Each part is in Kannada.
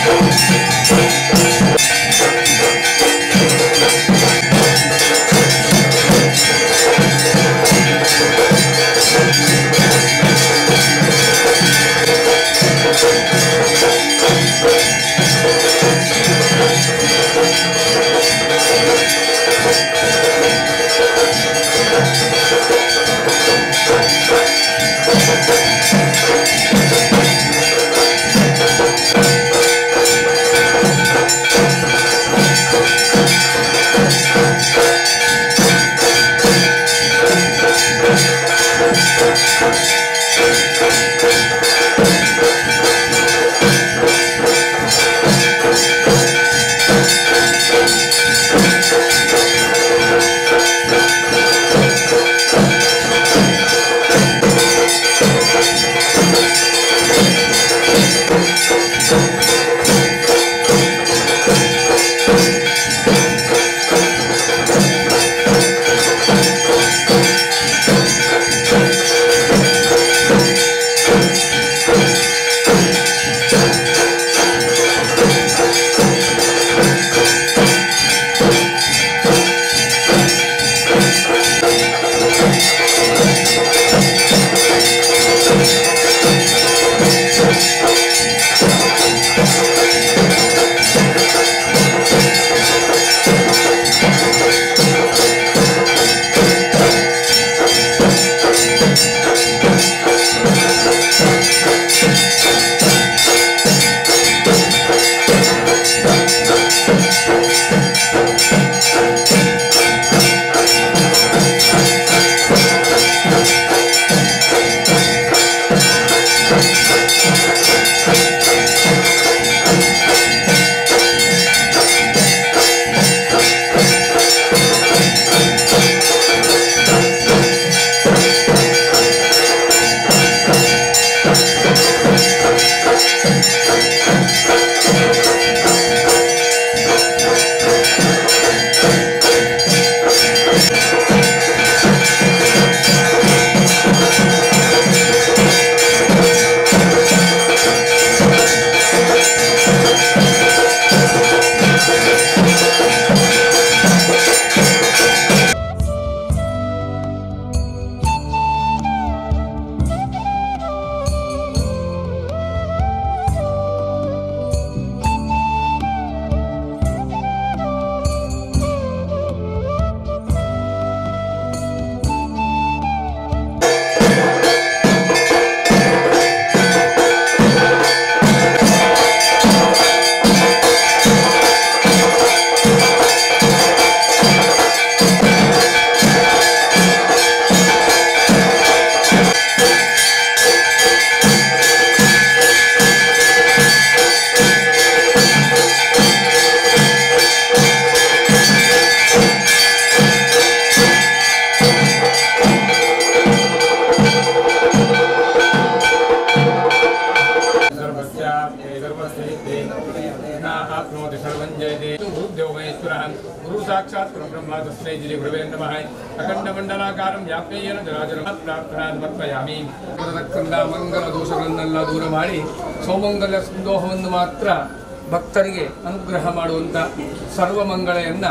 आप्नोति सर्वं जयते गुरुदेव महेश्वरः गुरु साक्षात् परब्रह्म तस्मै श्री गुरुवे नमः ಅಖಂಡಮಂಡಲಾಕಾರಂ ವ್ಯಾಪ್ಯೇನ ಜರಾಜರ ಪ್ರಾರ್ಥನಾ ಸಮರ್ಪಯಾಮಿ ಬರತಕ್ಕಂಥ ಮಂಗಲ ದೋಷಗಳನ್ನೆಲ್ಲ ದೂರ ಮಾಡಿ ಸೌಮಂಗಲ್ಯ ಸಂದೋಹವನ್ನು ಮಾತ್ರ ಭಕ್ತರಿಗೆ ಅನುಗ್ರಹ ಮಾಡುವಂಥ ಸರ್ವಮಂಗಳೆಯನ್ನು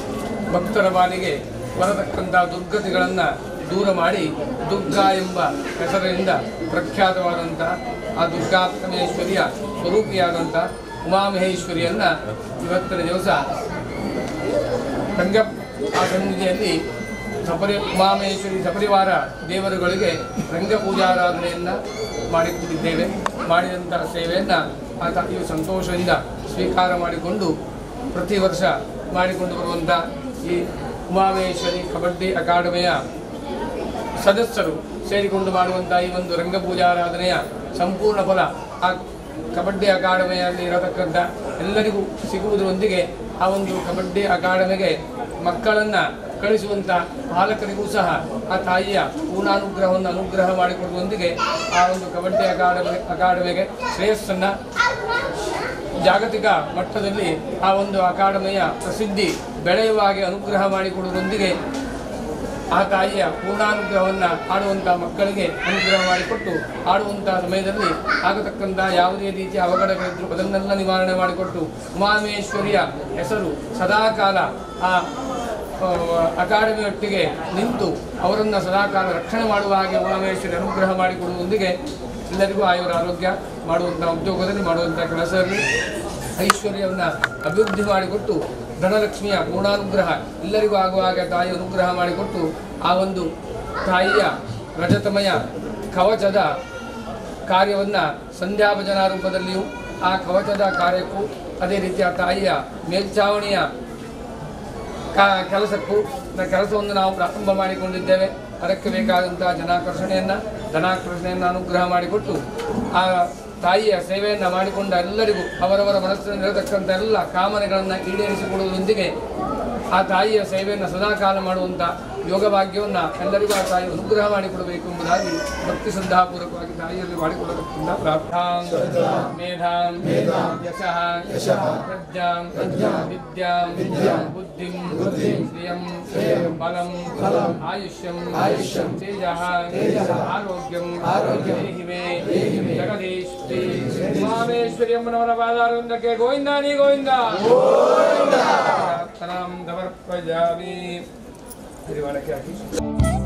ಭಕ್ತರ ಬಾಲಿಗೆ ಬರತಕ್ಕಂಥ ದುರ್ಗತಿಗಳನ್ನು ದೂರ ಮಾಡಿ ದುರ್ಗಾ ಎಂಬ ಹೆಸರಿನಿಂದ ಪ್ರಖ್ಯಾತವಾದಂಥ ಆ ದುರ್ಗಾ ಪರಮೇಶ್ವರಿಯ ಸ್ವರೂಪಿಯಾದಂಥ ಉಮಾಮಹೇಶ್ವರಿಯನ್ನು ಇವತ್ತಿನ ದಿವಸ ರಂಗ ಆ ಸನ್ನಿಧಿಯಲ್ಲಿ ಸಪರಿ ಉಮಾಮಹೇಶ್ವರಿ ಸಪರಿವಾರ ದೇವರುಗಳಿಗೆ ರಂಗ ಪೂಜಾರಾಧನೆಯನ್ನು ಮಾಡಿಕೊಂಡಿದ್ದೇವೆ ಮಾಡಿದಂಥ ಸೇವೆಯನ್ನು ಆ ತಾಯಿಯು ಸಂತೋಷದಿಂದ ಸ್ವೀಕಾರ ಮಾಡಿಕೊಂಡು ಪ್ರತಿ ವರ್ಷ ಮಾಡಿಕೊಂಡು ಬರುವಂಥ ಈ ಉಮಾಮಹೇಶ್ವರಿ ಕಬಡ್ಡಿ ಅಕಾಡೆಮಿಯ ಸದಸ್ಯರು ಸೇರಿಕೊಂಡು ಮಾಡುವಂಥ ಈ ಒಂದು ರಂಗಪೂಜಾರಾಧನೆಯ ಸಂಪೂರ್ಣ ಫಲ ಆ ಕಬಡ್ಡಿ ಅಕಾಡೆಮಿಯಲ್ಲಿ ಇರತಕ್ಕಂಥ ಎಲ್ಲರಿಗೂ ಸಿಗುವುದರೊಂದಿಗೆ ಆ ಒಂದು ಕಬಡ್ಡಿ ಅಕಾಡೆಮಿಗೆ ಮಕ್ಕಳನ್ನು ಕಳಿಸುವಂಥ ಪಾಲಕರಿಗೂ ಸಹ ಆ ತಾಯಿಯ ಪೂರ್ಣಾನುಗ್ರಹವನ್ನು ಅನುಗ್ರಹ ಮಾಡಿಕೊಡುವುದರೊಂದಿಗೆ ಆ ಒಂದು ಕಬಡ್ಡಿ ಅಕಾಡೆಮಿ ಅಕಾಡೆಮಿಗೆ ಶ್ರೇಯಸ್ಸನ್ನು ಜಾಗತಿಕ ಮಟ್ಟದಲ್ಲಿ ಆ ಒಂದು ಅಕಾಡೆಮಿಯ ಪ್ರಸಿದ್ಧಿ ಬೆಳೆಯುವ ಹಾಗೆ ಅನುಗ್ರಹ ಮಾಡಿಕೊಡುವುದರೊಂದಿಗೆ ಆ ತಾಯಿಯ ಪೂರ್ಣಾನುಗ್ರಹವನ್ನು ಆಡುವಂಥ ಮಕ್ಕಳಿಗೆ ಅನುಗ್ರಹ ಮಾಡಿಕೊಟ್ಟು ಆಡುವಂಥ ಸಮಯದಲ್ಲಿ ಆಗತಕ್ಕಂಥ ಯಾವುದೇ ರೀತಿಯ ಅವಘಡಗಳಿದ್ದರೂ ಅದನ್ನೆಲ್ಲ ನಿವಾರಣೆ ಮಾಡಿಕೊಟ್ಟು ಉಮಾಮೇಶ್ವರಿಯ ಹೆಸರು ಸದಾಕಾಲ ಆ ಆ, ಅಕಾಡೆಮಿಯೊಟ್ಟಿಗೆ ನಿಂತು ಅವರನ್ನು ಸದಾಕಾಲ ರಕ್ಷಣೆ ಮಾಡುವ ಹಾಗೆ ಉಮಾಮೇಶ್ವರಿ ಅನುಗ್ರಹ ಮಾಡಿಕೊಡುವುದೊಂದಿಗೆ ಎಲ್ಲರಿಗೂ ಆಯುರ ಆರೋಗ್ಯ ಮಾಡುವಂಥ ಉದ್ಯೋಗದಲ್ಲಿ ಮಾಡುವಂಥ ಕೆಲಸದಲ್ಲಿ ಐಶ್ವರ್ಯವನ್ನು ಅಭಿವೃದ್ಧಿ ಮಾಡಿಕೊಟ್ಟು ಧನಲಕ್ಷ್ಮಿಯ ಪೂರ್ಣಾನುಗ್ರಹ ಎಲ್ಲರಿಗೂ ಆಗುವ ಹಾಗೆ ತಾಯಿ ಅನುಗ್ರಹ ಮಾಡಿಕೊಟ್ಟು ಆ ಒಂದು ತಾಯಿಯ ರಜತಮಯ ಕವಚದ ಕಾರ್ಯವನ್ನು ಸಂಧ್ಯಾಭಜನಾ ರೂಪದಲ್ಲಿಯೂ ಆ ಕವಚದ ಕಾರ್ಯಕ್ಕೂ ಅದೇ ರೀತಿಯ ತಾಯಿಯ ಮೇಲ್ಚಾವಣಿಯ ಕ- ಕೆಲಸಕ್ಕೂ ನ- ಕೆಲಸವನ್ನು ನಾವು ಪ್ರಾರಂಭ ಮಾಡಿಕೊಂಡಿದ್ದೇವೆ ಅದಕ್ಕೆ ಬೇಕಾದಂತಹ ಜನಾಕರ್ಷಣೆಯನ್ನು ಧನಾಕರ್ಷಣೆಯನ್ನು ಅನುಗ್ರಹ ಮಾಡಿಕೊಟ್ಟು ಆ ತಾಯಿಯ ಸೇವೆಯನ್ನು ಮಾಡಿಕೊಂಡ ಎಲ್ಲರಿಗೂ ಅವರವರ ಮನಸ್ಸಿನಲ್ಲಿರತಕ್ಕಂಥ ಎಲ್ಲ ಕಾಮನೆಗಳನ್ನು ಈಡೇರಿಸಿಕೊಡುವುದರೊಂದಿಗೆ ಆ ತಾಯಿಯ ಸೇವೆಯನ್ನು ಸದಾಕಾಲ ಮಾಡುವಂಥ ಯೋಗ ಭಾಗ್ಯವನ್ನು ಎಲ್ಲರಿಗೂ ಆ ತಾಯಿ ಅನುಗ್ರಹ ಮಾಡಿಕೊಡಬೇಕು ಎಂಬುದಾಗಿ ಭಕ್ತಿ ಶ್ರದ್ಧಾಪೂರ್ವಕವಾಗಿ ತಾಯಿಯಲ್ಲಿ ಮಾಡಿಕೊಳ್ಳತಕ್ಕಂಥ ಪ್ರಾರ್ಥಾಂ ಮೇಧಾಂ ಯಶಃ ಪ್ರಜ್ಞಾಂ ವಿದ್ಯಾಂ ಬುದ್ಧಿಂ ಶ್ರಿಯಂ ಬಲಂ ಆಯುಷ್ಯಂ ಆಯುಷ್ಯಂ ತೇಜಃ ಆರೋಗ್ಯಂ ಆರೋಗ್ಯ ಮೇ ಜಗದೀಶ್ ಶ್ರೀ ಉಮಾಮೇಶ್ವರಿ ಅಮ್ಮನವರ ಪಾದಾರವಿಂದಕ್ಕೆ ಗೋವಿಂದ ನೀ ಗೋವಿಂದ ಪ್ರಾರ್ಥನಾಂ ಸಮರ್ಪಯಾಮಿ ಹಿರಿವಾಣಕ್ಕೆ ಹಾಕಿ